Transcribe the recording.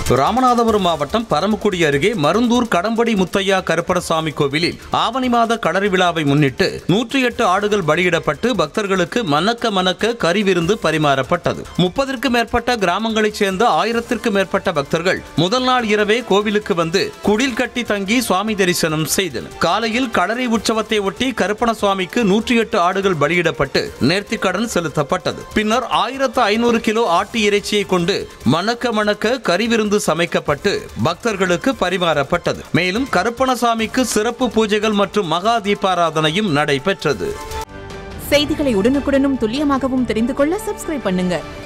ராமநாதபுரம் மாவட்டம் பரமக்குடி அருகே மருந்தூர் கடம்படி முத்தையா கருப்பணசாமி கோவிலில் ஆவணி மாத களரி விழாவை முன்னிட்டு நூற்றி எட்டு ஆடுகள் பலியிடப்பட்டு பக்தர்களுக்கு மணக்க மணக்க கறி விருந்து பரிமாறப்பட்டது முப்பதற்கு மேற்பட்ட கிராமங்களைச் சேர்ந்த ஆயிரத்திற்கு மேற்பட்ட பக்தர்கள் முதல் நாள் இரவே கோவிலுக்கு வந்து குடில் கட்டி தங்கி சுவாமி தரிசனம் செய்தனர் காலையில் களரி உற்சவத்தை ஒட்டி கருப்பணசுவாமிக்கு நூற்றி எட்டு ஆடுகள் பலியிடப்பட்டு நேர்த்திக்கடன் செலுத்தப்பட்டது பின்னர் ஆயிரத்து ஐநூறு கிலோ ஆட்டு இறைச்சியை கொண்டு மணக்க மணக்க கறி விருந்து சமைக்கப்பட்டு பக்தர்களுக்கு பரிமாறப்பட்டது மேலும் கருப்பணசாமிக்கு சிறப்பு பூஜைகள் மற்றும் மகா தீபாராதனையும் நடைபெற்றது செய்திகளை உடனுக்குடனும் துல்லியமாகவும் தெரிந்து கொள்ள சப்ஸ்கிரைப் பண்ணுங்க